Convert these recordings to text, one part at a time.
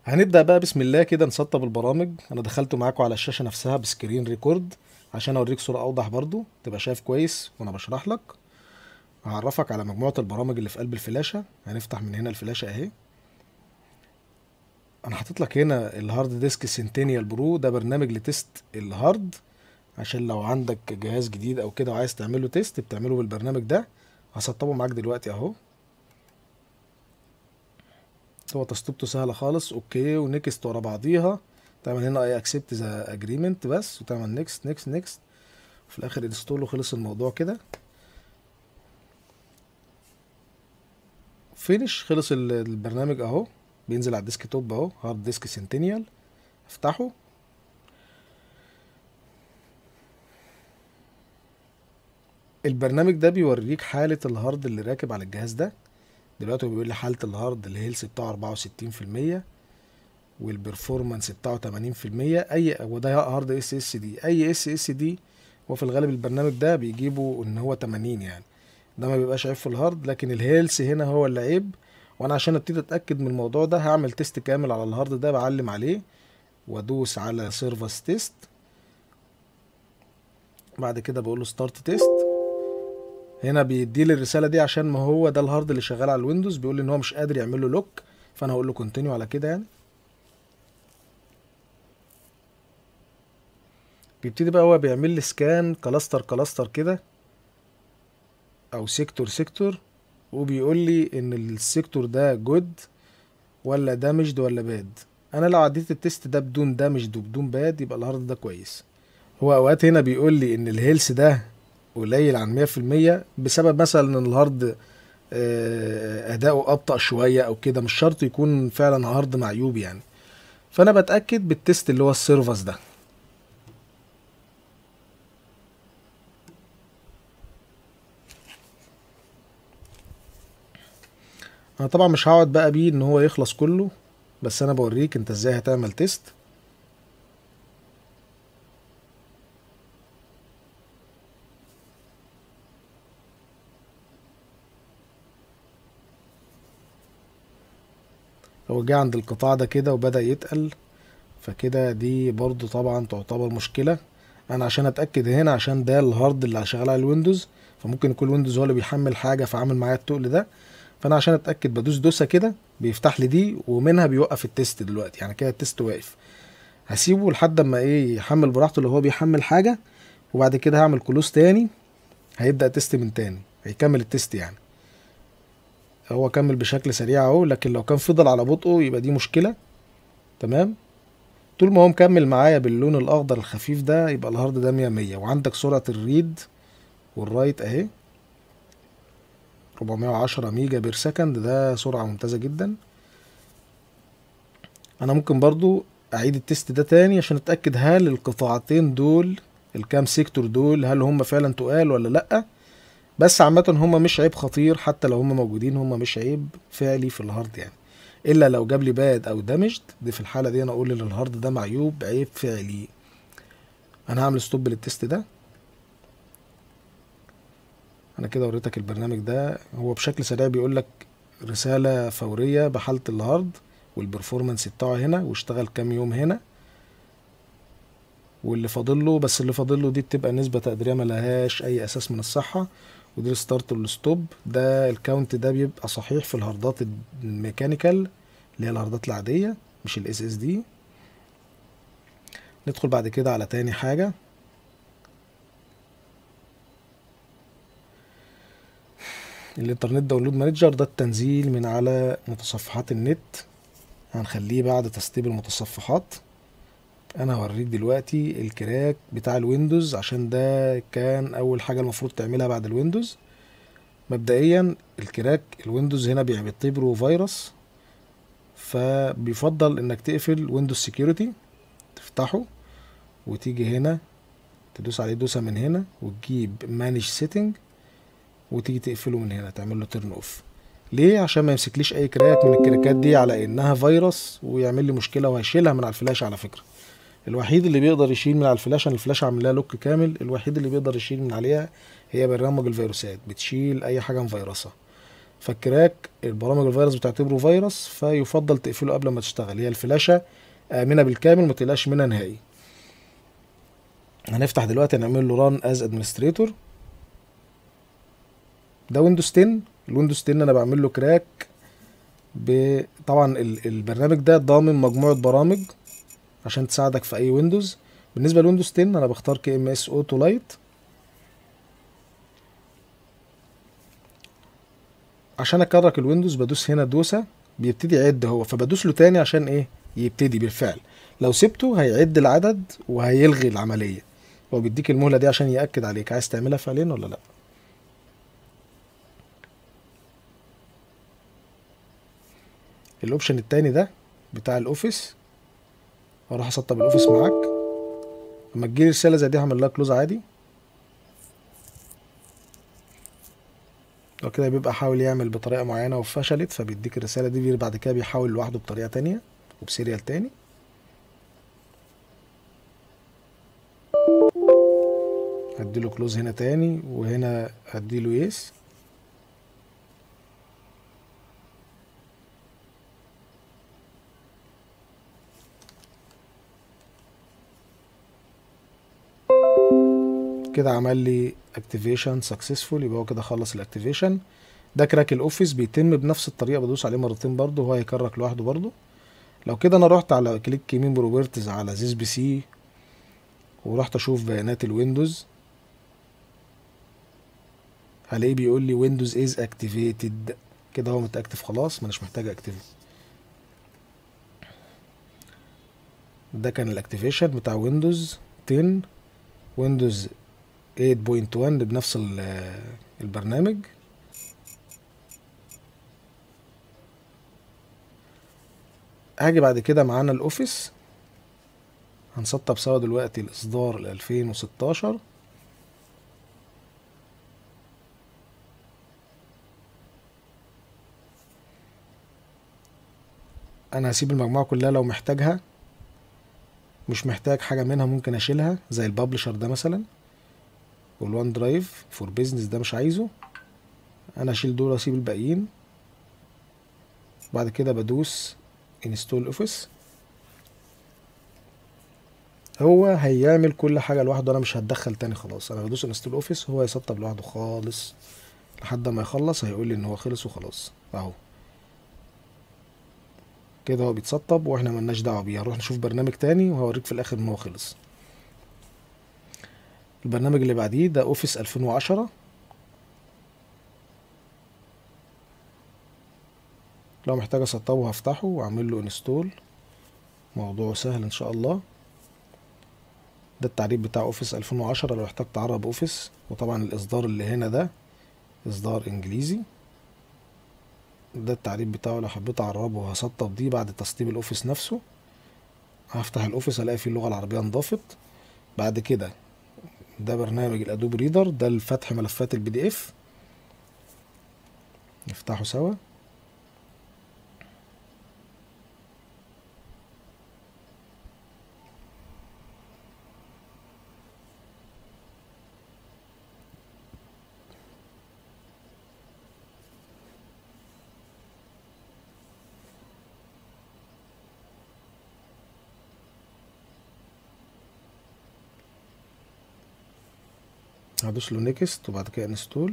هنبدأ بقى بسم الله كده نسطب البرامج انا دخلت معاكم على الشاشة نفسها بسكرين ريكورد عشان اوريك صورة اوضح برضو تبقى شايف كويس وانا بشرح لك هعرفك على مجموعة البرامج اللي في قلب الفلاشة هنفتح من هنا الفلاشة اهي انا حاطط لك هنا الهارد ديسك سنتينيال برو ده برنامج لتست الهارد عشان لو عندك جهاز جديد او كده وعايز تعمله تيست بتعمله بالبرنامج ده هسطبه معاك دلوقتي اهو هو تسطيبته سهله خالص اوكي ونكست ورا بعضيها تعمل هنا اي اكسبت ذا اجريمنت بس وتعمل نيكست نيكست نيكست وفي الاخر انستول وخلص الموضوع كده فينش خلص ال- البرنامج اهو بينزل على الديسك توب اهو هارد ديسك سنتينيال افتحه البرنامج ده بيوريك حالة الهارد اللي راكب على الجهاز ده دلوقتي هو بيقول لي حالة الهارد الهيلث بتاعه أربعة وستين في المية والبرفورمانس بتاعه تمانين في المية أي وده هارد اس اس دي أي اس اس دي هو في الغالب البرنامج ده بيجيبه إن هو تمانين يعني ده ما بيبقاش عيب في الهارد لكن الهيلث هنا هو اللي عيب وأنا عشان أبتدي أتأكد من الموضوع ده هعمل تيست كامل على الهارد ده بعلم عليه وأدوس على سيرفس تيست بعد كده بقول له ستارت تيست هنا بيدي لي الرساله دي عشان ما هو ده الهارد اللي شغال على الويندوز بيقول لي ان هو مش قادر يعمل له لوك فانا هقول له كونتينيو على كده يعني بيبتدي بقى هو بيعمل لي سكان كلاستر كلاستر كده او سيكتور سيكتور وبيقول لي ان السيكتور ده جود ولا دامجد ولا باد انا لو عديت التيست ده بدون دامجد وبدون باد يبقى الهارد ده كويس هو اوقات هنا بيقول لي ان الهيلث ده قليل عن 100% بسبب مثلا ان الهارد آه، اداؤه ابطا شويه او كده مش شرط يكون فعلا هارد معيوب يعني فانا بتاكد بالتست اللي هو السيرفس ده انا طبعا مش هقعد بقى بيه ان هو يخلص كله بس انا بوريك انت ازاي هتعمل تيست هو جه عند القطاع ده كده وبدأ يتقل فكده دي برضو طبعا تعتبر مشكلة انا عشان اتأكد هنا عشان ده الهارد اللي شغال على الويندوز فممكن يكون الويندوز هو اللي بيحمل حاجة فعامل معايا التقل ده فانا عشان اتأكد بدوس دوسة كده بيفتح لي دي ومنها بيوقف التيست دلوقتي يعني كده التيست واقف هسيبه لحد اما ايه يحمل براحته اللي هو بيحمل حاجة وبعد كده هعمل كلوز تاني هيبدأ تيست من تاني هيكمل التيست يعني هو كمل بشكل سريع اهو لكن لو كان فضل على بطئه يبقى دي مشكلة تمام طول ما هو مكمل معايا باللون الاخضر الخفيف ده يبقى الهارد ده مية مية وعندك سرعة الريد والرايت اهي 410 ميجا بير سكند ده سرعة ممتازة جدا انا ممكن برضو اعيد التست ده تاني عشان اتأكد هل القطاعتين دول الكام سيكتور دول هل هم فعلا تقال ولا لأ بس عامة هم مش عيب خطير حتى لو هم موجودين هم مش عيب فعلي في الهارد يعني الا لو جاب لي باد او دامجد دي في الحالة دي انا اقول ان الهارد ده معيوب عيب فعلي انا هعمل ستوب للتست ده انا كده وريتك البرنامج ده هو بشكل سريع بيقول لك رسالة فورية بحالة الهارد والبرفورمانس بتاعه هنا واشتغل كام يوم هنا واللي فاضل له بس اللي فاضل له دي بتبقى نسبة تقديرية ملهاش أي أساس من الصحة ودي الستارت والستوب ده الكاونت ده بيبقى صحيح في الهاردات الميكانيكال اللي هي الهاردات العادية مش الاس اس دي ندخل بعد كده على تاني حاجة الانترنت داونلود مانجر ده التنزيل من على متصفحات النت هنخليه بعد تسطيب المتصفحات انا هوريك دلوقتي الكراك بتاع الويندوز عشان ده كان اول حاجه المفروض تعملها بعد الويندوز مبدئيا الكراك الويندوز هنا بيعتبره فيروس فبيفضل انك تقفل ويندوز سيكيورتي تفتحه وتيجي هنا تدوس عليه دوسه من هنا وتجيب مانج سيتنج وتيجي تقفله من هنا تعمل له تيرن اوف ليه عشان ما يمسكليش اي كراك من الكراكات دي على انها فيروس ويعمل لي مشكله وهيشيلها من على الفلاش على فكره الوحيد اللي بيقدر يشيل من على الفلاش عشان الفلاش عامل لها لوك كامل الوحيد اللي بيقدر يشيل من عليها هي برامج الفيروسات بتشيل اي حاجه مفيروسه فالكراك البرامج الفيروس بتعتبره فيروس فيفضل تقفله قبل ما تشتغل هي الفلاشة آمنة بالكامل ما تقلقش منها نهائي هنفتح دلوقتي نعمل له ران از ادمنستريتور ده ويندوز 10 الويندوز 10 انا بعمل له كراك ب... طبعا ال- البرنامج ده ضامن مجموعة برامج عشان تساعدك في اي ويندوز بالنسبة لويندوز 10 انا بختار كي ام اس اوتو لايت عشان اكرك الويندوز بدوس هنا دوسة بيبتدي يعد هو فبدوس له تاني عشان ايه يبتدي بالفعل لو سبته هيعد العدد وهيلغي العملية هو بيديك المهلة دي عشان يأكد عليك عايز تعملها فعليا ولا لا الاوبشن التاني ده بتاع الاوفيس اروح اسطب الاوفيس معاك لما تجيلي رسالة زي دي هعمل لها كلوز عادي لو كده بيبقى حاول يعمل بطريقة معينة وفشلت فبيديك الرسالة دي بعد كده بيحاول لوحده بطريقة تانية وبسيريال تاني هديله كلوز هنا تاني وهنا هديله يس كده عمل لي اكتيفيشن سكسسفول يبقى هو كده خلص الاكتيفيشن ده كراك الاوفيس بيتم بنفس الطريقه بدوس عليه مرتين برضه وهو هيكرك لوحده برضه لو كده انا رحت على كليك يمين بروبرتيز على زيس بي سي ورحت اشوف بيانات الويندوز هلاقيه بيقول لي ويندوز از اكتيفيتد كده هو متاكتف خلاص ماناش محتاج اكتيفه ده كان الاكتيفيشن بتاع ويندوز 10 ويندوز 8.1 بنفس ال- البرنامج هاجي بعد كده معانا الاوفيس هنسطب سوا دلوقتي الاصدار ال 2016 انا هسيب المجموعة كلها لو محتاجها مش محتاج حاجة منها ممكن اشيلها زي البابلشر ده مثلا والوان درايف فور بيزنس ده مش عايزه انا اشيل دول واسيب الباقيين بعد كده بدوس انستول اوفيس هو هيعمل كل حاجه لوحده انا مش هتدخل تاني خلاص انا بدوس انستول اوفيس هو يسطب لوحده خالص لحد ما يخلص هيقول لي ان هو خلص وخلاص اهو كده هو بيتسطب واحنا ملناش دعوه بيه هنروح نشوف برنامج تاني وهوريك في الاخر ان هو خلص البرنامج اللي بعديه ده اوفيس 2010 لو محتاج اسطبه هفتحه واعمل له انستول موضوعه سهل ان شاء الله ده التعريب بتاع اوفيس 2010 لو احتاج تعرب اوفيس وطبعا الاصدار اللي هنا ده اصدار انجليزي ده التعريب بتاعه لو حبيت اعربه هسطب دي بعد تسطيب الاوفيس نفسه هفتح الاوفيس الاقي فيه اللغه العربيه انضافت بعد كده ده برنامج الادوب ريدر ده لفتح ملفات البي دي اف نفتحه سوا هدوس له نيكست وبعد كده انستول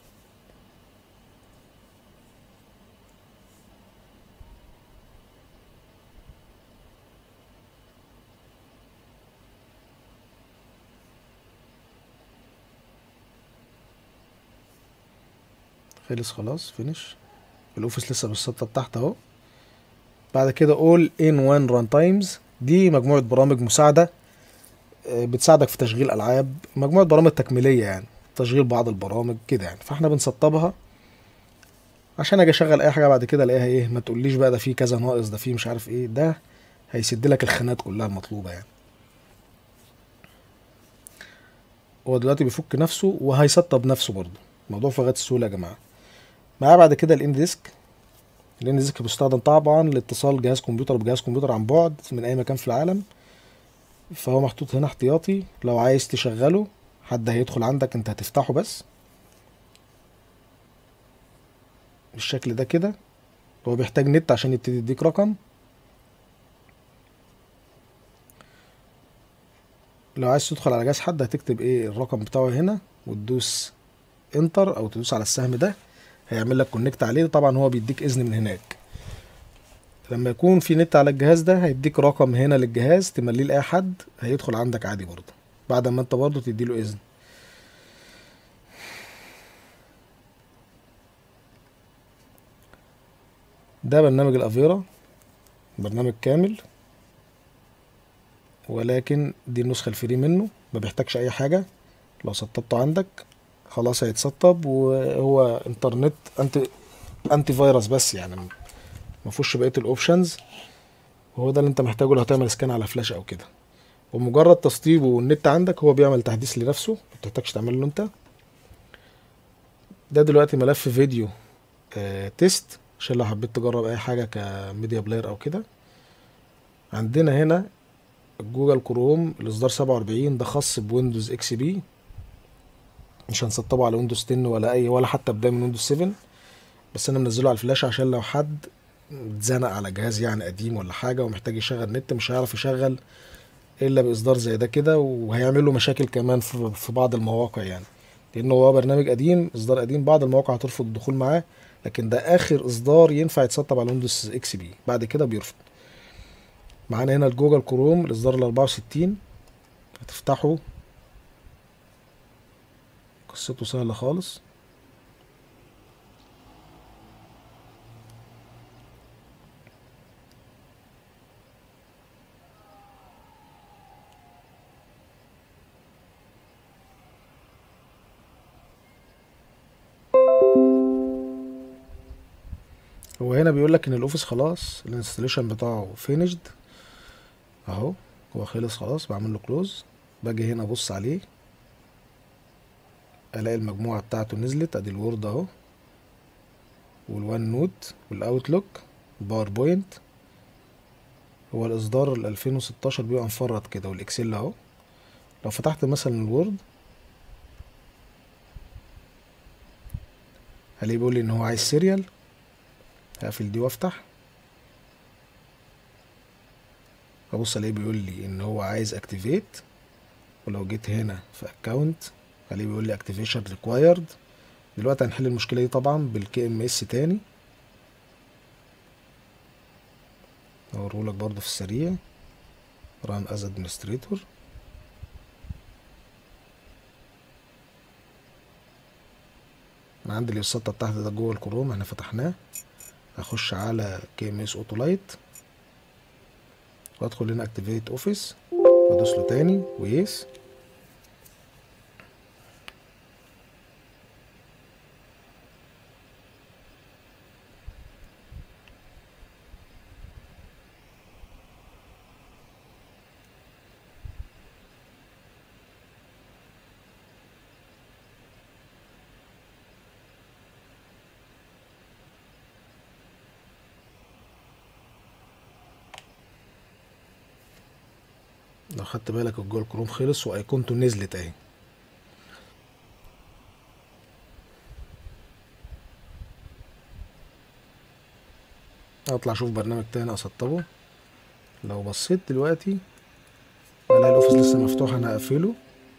خلص خلاص فينش الاوفيس لسه بالسطة تحت اهو بعد كده اول ان وان ران تايمز دي مجموعة برامج مساعدة آه، بتساعدك في تشغيل العاب مجموعة برامج تكميلية يعني تشغيل بعض البرامج كده يعني فاحنا بنسطبها عشان اجي اشغل اي حاجة بعد كده الاقيها ايه ما تقوليش بقى ده فيه كذا ناقص ده فيه مش عارف ايه ده هيسد لك الخانات كلها المطلوبة يعني هو دلوقتي بيفك نفسه وهيسطب نفسه برضه الموضوع في غاية السهولة يا جماعة معاه بعد كده الان ديسك الان ديسك بيستخدم طبعا لاتصال جهاز كمبيوتر بجهاز كمبيوتر عن بعد من اي مكان في العالم فهو محطوط هنا احتياطي لو عايز تشغله حد هيدخل عندك انت هتفتحه بس بالشكل ده كده هو بيحتاج نت عشان يبتدي يديك رقم لو عايز تدخل على جهاز حد هتكتب ايه الرقم بتاعه هنا وتدوس انتر او تدوس على السهم ده هيعمل لك كونكت عليه طبعا هو بيديك اذن من هناك لما يكون في نت على الجهاز ده هيديك رقم هنا للجهاز تمليه لاي حد هيدخل عندك عادي برضه بعد ما انت برضه تديله اذن ده برنامج الافيرا برنامج كامل ولكن دي النسخة الفري منه ما بيحتاجش اي حاجة لو سطبته عندك خلاص هيتسطب وهو انترنت انتي انتي فيروس بس يعني ما فيهوش بقيه الاوبشنز وهو ده اللي انت محتاجه لو هتعمل سكان على فلاش او كده ومجرد تسطيبه والنت عندك هو بيعمل تحديث لنفسه ما بتحتاجش تعمل له انت ده دلوقتي ملف فيديو آه تيست عشان لو حبيت تجرب اي حاجه كميديا بلاير او كده عندنا هنا جوجل كروم الاصدار 47 ده خاص بويندوز اكس بي مش هنسطبه على ويندوز 10 ولا اي ولا حتى بدايه من ويندوز 7 بس انا منزله على الفلاش عشان لو حد اتزنق على جهاز يعني قديم ولا حاجه ومحتاج يشغل نت مش هيعرف يشغل الا باصدار زي ده كده وهيعمل له مشاكل كمان في بعض المواقع يعني لانه هو برنامج قديم اصدار قديم بعض المواقع هترفض الدخول معاه لكن ده اخر اصدار ينفع يتسطب على ويندوز اكس بي بعد كده بيرفض معانا هنا الجوجل كروم الاصدار ال 64 هتفتحه قصته سهله خالص هو هنا بيقول لك ان الاوفيس خلاص الانستليشن بتاعه فينيشد اهو هو خلص خلاص بعمل له كلوز باجي هنا ابص عليه الاقي المجموعه بتاعته نزلت ادي الوورد اهو والوان نوت والاوتلوك الباوربوينت هو الاصدار ال 2016 بيبقى مفرط كده والاكسل اهو لو فتحت مثلا الوورد هلاقيه بيقول لي ان هو عايز سيريال هقفل دي وافتح ابص الاقيه بيقول لي ان هو عايز اكتيفيت ولو جيت هنا في اكونت الاقيه بيقول لي اكتيفيشن ريكوايرد دلوقتي هنحل المشكله دي طبعا بالكي ام اس تاني اوريهولك برضو في السريع ران از ادمنستريتور انا عندي السطه بتاعتي ده جوه الكروم احنا فتحناه اخش على كي ام اس اوتو لايت وادخل هنا اكتيفيت اوفيس وادوس له تاني ويس لو خدت بالك الجوجل كروم خلص وايقونته نزلت اهي اطلع اشوف برنامج تاني اسطبه لو بصيت دلوقتي الاقي الاوفيس لسه مفتوح انا اقفله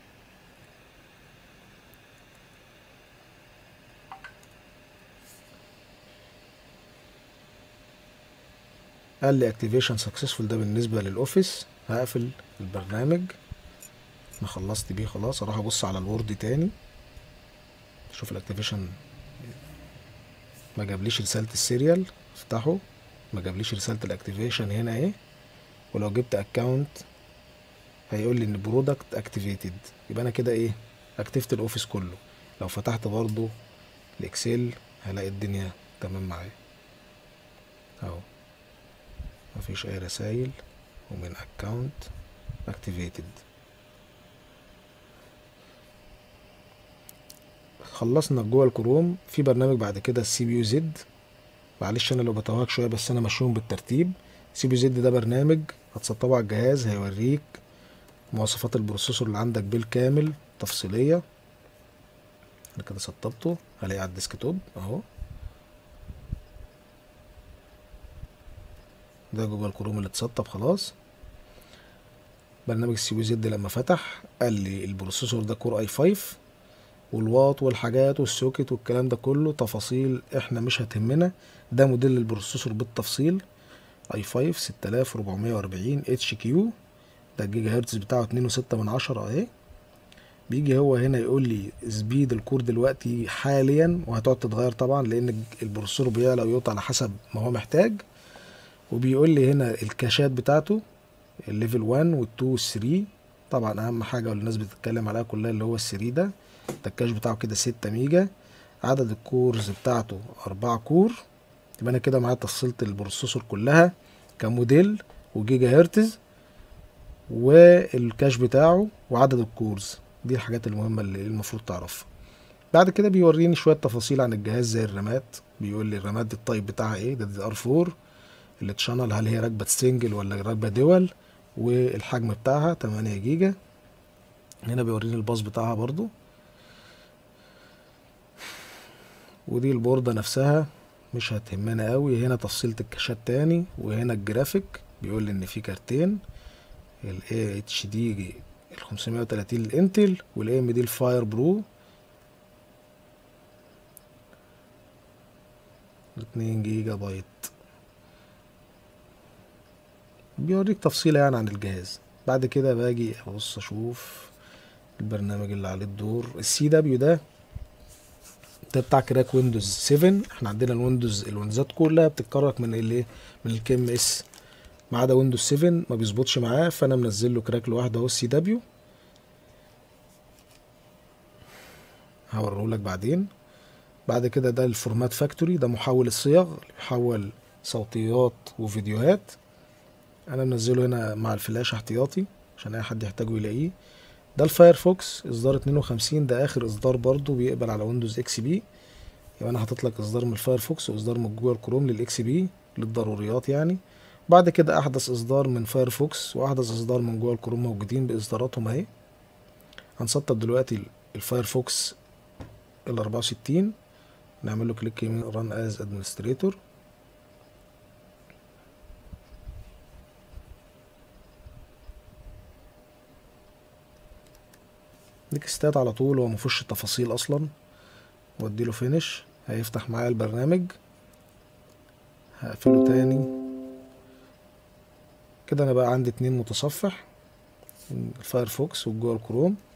قال لي اكتيفيشن سكسسفول ده بالنسبه للاوفيس هقفل البرنامج انا خلصت بيه خلاص اروح ابص على الوورد تاني اشوف الاكتيفيشن ما جابليش رساله السيريال افتحه ما جابليش رساله الاكتيفيشن هنا اهي ولو جبت اكونت هيقول لي ان برودكت اكتيفيتد يبقى انا كده ايه اكتفت الاوفيس كله لو فتحت برضو الاكسل هلاقي الدنيا تمام معايا اهو مفيش اي رسايل ومن account activated خلصنا جوه الكروم في برنامج بعد كده السي بي يو زد معلش انا لو بتوهك شويه بس انا ماشيهم بالترتيب سي بي يو زد ده برنامج هتسطبه على الجهاز هيوريك مواصفات البروسيسور اللي عندك بالكامل تفصيليه انا كده سطبته هلاقيه على الديسكتوب اهو ده جوجل كروم اللي اتسطب خلاص برنامج السي بي زد لما فتح قال لي البروسيسور ده كور اي 5 والواط والحاجات والسوكت والكلام ده كله تفاصيل احنا مش هتهمنا ده موديل البروسيسور بالتفصيل اي 5 6440 اتش كيو ده الجيجا هرتز بتاعه اتنين وستة من عشرة اهي بيجي هو هنا يقول لي سبيد الكور دلوقتي حاليا وهتقعد تتغير طبعا لان البروسيسور بيعلى ويوطى على حسب ما هو محتاج وبيقول لي هنا الكاشات بتاعته الليفل 1 وال2 وال3 طبعا اهم حاجه واللي الناس بتتكلم عليها كلها اللي هو ال3 ده ده الكاش بتاعه كده 6 ميجا عدد الكورز بتاعته 4 كور يبقى انا كده معايا تفصيلة البروسيسور كلها كموديل وجيجا هرتز والكاش بتاعه وعدد الكورز دي الحاجات المهمة اللي المفروض تعرفها بعد كده بيوريني شوية تفاصيل عن الجهاز زي الرامات بيقول لي الرامات دي التايب بتاعها ايه ده دي ار 4 التشانل هل هي راكبة سنجل ولا راكبة دول والحجم بتاعها 8 جيجا هنا بيوريني الباص بتاعها برضو ودي البوردة نفسها مش هتهمنا قوي هنا تفصيلة الكاشات تاني وهنا الجرافيك بيقول لي ان في كارتين ال اتش دي ال 530 الانتل والاي ام دي الفاير برو 2 جيجا بايت بيوريك تفصيلة يعني عن الجهاز بعد كده باجي ابص اشوف البرنامج اللي عليه الدور السي دبليو ده ده بتاع كراك ويندوز 7 احنا عندنا الويندوز الويندوزات كلها بتتكرك من الايه من الكي ام اس ما عدا ويندوز 7 ما بيظبطش معاه فانا منزل له كراك لوحده اهو السي دبليو هوريهولك بعدين بعد كده ده الفورمات فاكتوري ده محول الصيغ اللي بيحول صوتيات وفيديوهات انا منزله هنا مع الفلاش احتياطي عشان اي حد يحتاجه يلاقيه ده الفايرفوكس اصدار 52 ده اخر اصدار برضو بيقبل على ويندوز اكس بي يبقى انا حاطط لك اصدار من الفايرفوكس واصدار من جوجل كروم للاكس بي للضروريات يعني بعد كده احدث اصدار من فايرفوكس واحدث اصدار من جوجل كروم موجودين باصداراتهم اهي هنسطب دلوقتي الفايرفوكس ال 64 نعمل له كليك يمين ران از ادمنستريتور نكستات على طول هو مفيهوش التفاصيل اصلا واديله فينش هيفتح معايا البرنامج هقفله تاني كده انا بقى عندي اتنين متصفح الفايرفوكس والجوجل كروم